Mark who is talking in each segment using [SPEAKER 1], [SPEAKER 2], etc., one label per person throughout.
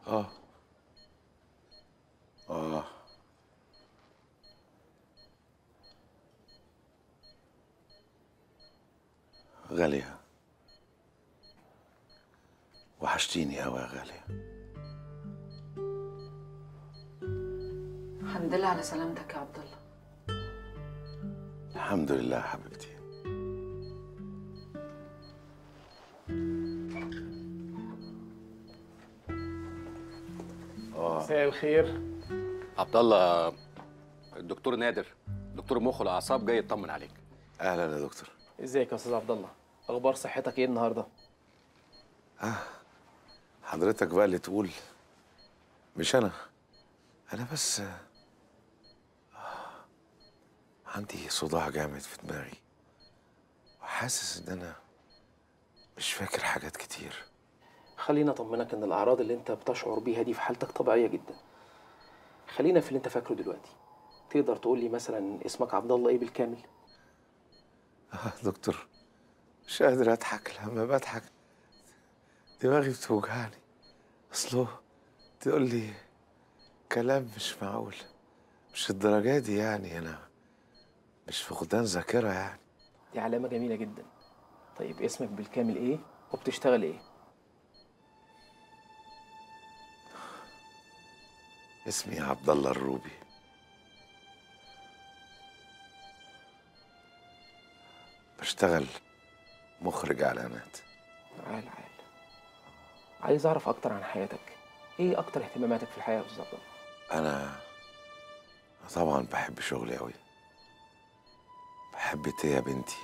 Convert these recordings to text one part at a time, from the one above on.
[SPEAKER 1] اه اه غالية وحشتيني قوي يا غالية
[SPEAKER 2] الحمد لله على سلامتك يا عبد الله
[SPEAKER 1] الحمد لله يا حبيبتي
[SPEAKER 3] مساء الخير
[SPEAKER 4] عبد الله الدكتور نادر دكتور مخ والاعصاب جاي يطمن عليك
[SPEAKER 1] اهلا يا دكتور
[SPEAKER 3] ازيك يا استاذ عبد الله اخبار صحتك ايه النهارده
[SPEAKER 1] حضرتك بقى اللي تقول مش انا انا بس آه، عندي صداع جامد في دماغي وحاسس ان انا مش فاكر حاجات كتير
[SPEAKER 3] خلينا اطمنك ان الاعراض اللي انت بتشعر بيها دي في حالتك طبيعيه جدا خلينا في اللي انت فاكره دلوقتي تقدر تقول لي مثلا اسمك عبد الله ايه بالكامل
[SPEAKER 1] آه دكتور مش قادر اضحك لما بضحك دماغي بتوجعني اصله تقول لي كلام مش معقول مش الدرجة دي يعني انا مش فقدان ذاكرة يعني
[SPEAKER 3] دي علامه جميله جدا طيب اسمك بالكامل ايه وبتشتغل ايه
[SPEAKER 1] اسمي عبد الله الروبي بشتغل مخرج اعلانات
[SPEAKER 3] عال عال عايز اعرف اكتر عن حياتك ايه اكتر اهتماماتك في الحياه يا استاذ عبد الله
[SPEAKER 1] انا طبعا بحب شغلي قوي بحب تيا بنتي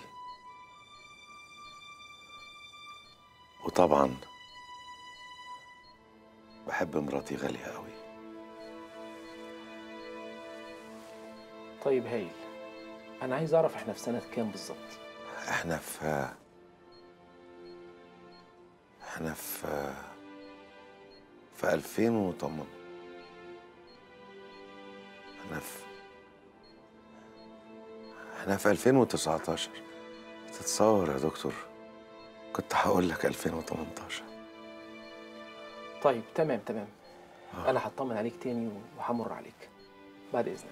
[SPEAKER 1] وطبعا بحب مراتي غالية قوي
[SPEAKER 3] طيب هايل انا عايز اعرف احنا في سنه كام بالظبط
[SPEAKER 1] احنا في احنا في في 2008 احنا في احنا في 2019 تتصور يا دكتور كنت هقول لك 2018
[SPEAKER 3] طيب تمام تمام انا هطمن عليك تاني وهمر عليك بعد اذنك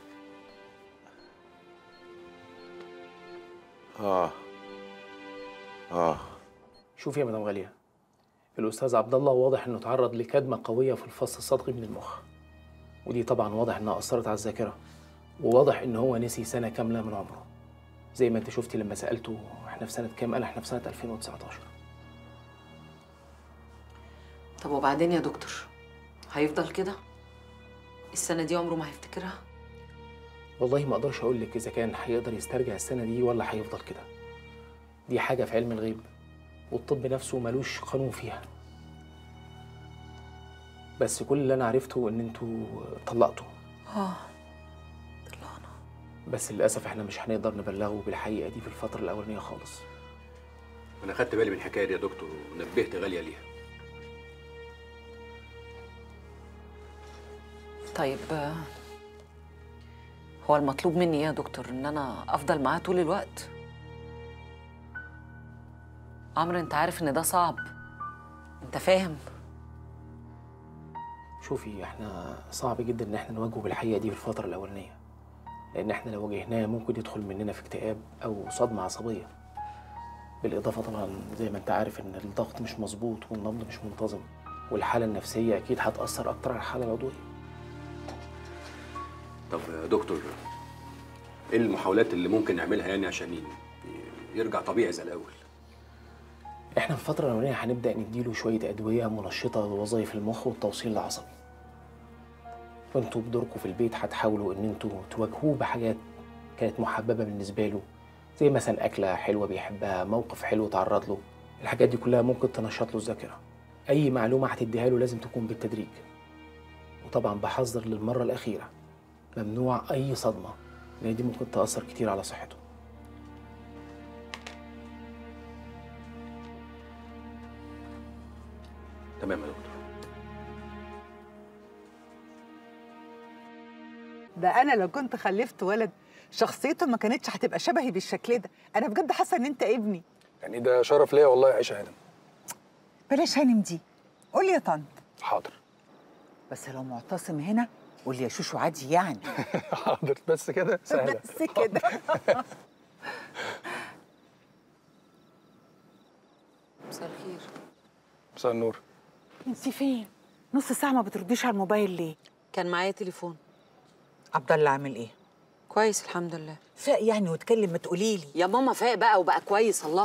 [SPEAKER 1] اه اه
[SPEAKER 3] شوف يا مدام غاليه الاستاذ عبد الله واضح انه تعرض لكدمه قويه في الفص الصدغي من المخ ودي طبعا واضح انها اثرت على الذاكره وواضح ان هو نسي سنه كامله من عمره زي ما انت شفتي لما سالته احنا في سنه كام قال احنا في سنه 2019
[SPEAKER 2] طب وبعدين يا دكتور هيفضل كده السنة دي عمره ما هيفتكرها
[SPEAKER 3] والله ما اقدرش اقول لك اذا كان هيقدر يسترجع السنه دي ولا هيفضل كده دي حاجه في علم الغيب والطب نفسه ملوش قانون فيها بس كل اللي انا عرفته ان انتوا طلقتوا
[SPEAKER 2] اه طلعنا
[SPEAKER 3] بس للاسف احنا مش هنقدر نبلغه بالحقيقه دي في الفتره الاولانيه خالص
[SPEAKER 4] انا خدت بالي من الحكايه دي يا دكتور ونبهت غاليه ليها
[SPEAKER 2] طيب آه، هو المطلوب مني ايه يا دكتور ان انا افضل معاه طول الوقت عمرو انت عارف ان ده صعب انت فاهم
[SPEAKER 3] شوفي احنا صعب جدا ان احنا نواجهه بالحقيقه دي في الفتره الاولانيه لان احنا لو واجهناه ممكن يدخل مننا في اكتئاب او صدمه عصبيه بالاضافه طبعا زي ما انت عارف ان الضغط مش مظبوط والنبض مش منتظم والحاله النفسيه اكيد هتاثر اكتر على الحاله العضويه
[SPEAKER 4] طب يا دكتور ايه المحاولات اللي ممكن نعملها يعني عشان ي- يرجع طبيعي زي الاول
[SPEAKER 3] احنا في الفترة الأولانية هنبدأ نديله شوية أدوية منشطة لوظائف المخ والتوصيل العصبي. وانتوا بدوركم في البيت هتحاولوا إن انتوا تواجهوه بحاجات كانت محببة بالنسبة له زي مثلا أكلة حلوة بيحبها، موقف حلو تعرض له. الحاجات دي كلها ممكن تنشط له الذاكرة. أي معلومة هتديها له لازم تكون بالتدريج. وطبعا بحذر للمرة الأخيرة ممنوع أي صدمة لأن دي ممكن تأثر كتير على صحته.
[SPEAKER 4] تمام يا دكتور
[SPEAKER 5] ده انا لو كنت خلفت ولد شخصيته ما كانتش هتبقى شبهي بالشكل ده انا بجد حاسه ان انت ابني
[SPEAKER 6] يعني ده شرف ليا والله يا عيشه هانم
[SPEAKER 5] بلاش هانم دي قول لي يا طنط
[SPEAKER 6] حاضر
[SPEAKER 5] بس لو معتصم هنا قول لي يا شوشو عادي يعني
[SPEAKER 6] حاضر بس كده سهله
[SPEAKER 5] بس كده
[SPEAKER 2] مساء الخير
[SPEAKER 6] مساء النور
[SPEAKER 5] انت فين نص ساعه ما بترديش على الموبايل ليه
[SPEAKER 7] كان معايا تليفون
[SPEAKER 5] عبد الله عامل ايه
[SPEAKER 7] كويس الحمد لله
[SPEAKER 5] فاق يعني واتكلم ما تقولي لي
[SPEAKER 7] يا ماما فاق بقى وبقى كويس الله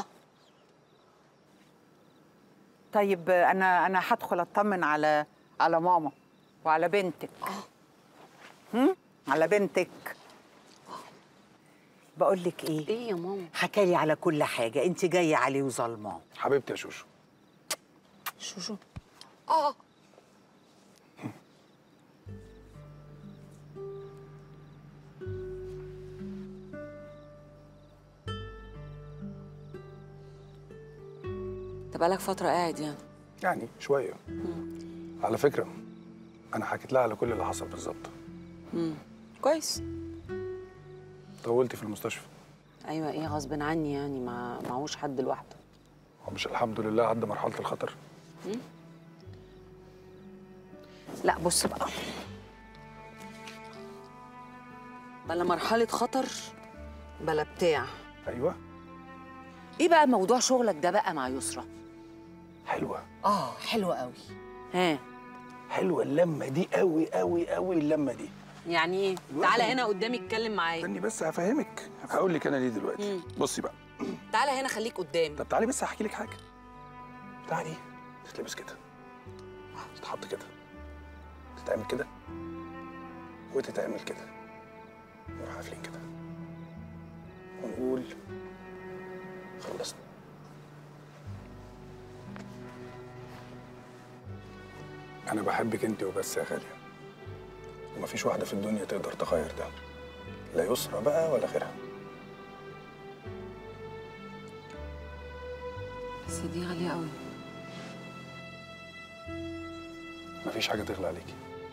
[SPEAKER 5] طيب انا انا هدخل اطمن على على ماما وعلى بنتك هم؟ على بنتك بقول لك ايه
[SPEAKER 7] ايه يا ماما
[SPEAKER 5] حكالي على كل حاجه انت جايه عليه وظلماه
[SPEAKER 6] حبيبتي يا شوشو
[SPEAKER 7] شوشو انت بقالك فترة قاعد يعني
[SPEAKER 6] يعني شويه على فكره انا حكيت لها على كل اللي حصل بالظبط
[SPEAKER 7] كويس
[SPEAKER 6] طولتي في المستشفى
[SPEAKER 7] ايوه ايه غصب عني يعني ما معهوش حد لوحده
[SPEAKER 6] ومش الحمد لله عدى مرحله الخطر
[SPEAKER 7] لا بص بقى بلا مرحلة خطر بلا بتاع
[SPEAKER 6] ايوه
[SPEAKER 7] ايه بقى موضوع شغلك ده بقى مع يسرا
[SPEAKER 6] حلوه
[SPEAKER 5] اه حلوه قوي
[SPEAKER 7] ها
[SPEAKER 6] حلوه اللمه دي قوي قوي قوي اللمه دي
[SPEAKER 7] يعني ايه تعالى هنا قدامي اتكلم معايا
[SPEAKER 6] استني بس هفهمك هقول لك انا ليه دلوقتي بصي بقى
[SPEAKER 7] تعالى هنا خليك قدامي
[SPEAKER 6] طب تعالي بس هحكي لك حاجه تعالي تتلبس كده تتحط كده تتعمل كده وتتعمل كده نروح قافلين كده ونقول خلصنا انا بحبك انت وبس يا غاليه ومفيش واحده في الدنيا تقدر تغير ده لا يسرى بقى ولا غيرها
[SPEAKER 7] بس دي غالية قوي
[SPEAKER 6] مفيش حاجه تغلى عليكي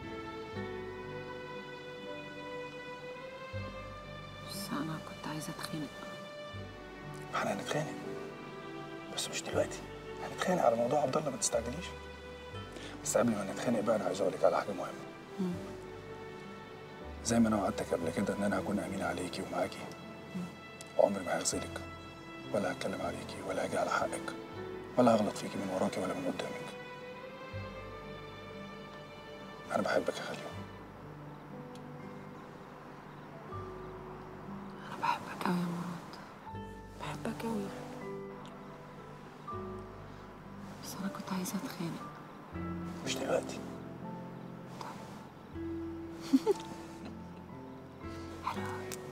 [SPEAKER 7] بس انا كنت عايزة اتخانق
[SPEAKER 6] احنا هنتخانق بس مش دلوقتي هنتخانق على موضوع عبد الله ما تستعجليش بس قبل ما نتخانق بقى انا عايز اقول لك على حاجه مهمه زي ما انا وعدتك قبل كده ان انا هكون امين عليكي ومعاكي وعمري ما هغسلك ولا هتكلم عليكي ولا هاجي على حقك ولا هغلط فيكي من وراكي ولا من قدامك انا بحبك يا خالي
[SPEAKER 7] انا بحبك قوي يا مراد بحبك قوي بس انا كنت عايزة اتخانق
[SPEAKER 6] مش دلوقتي
[SPEAKER 7] حلو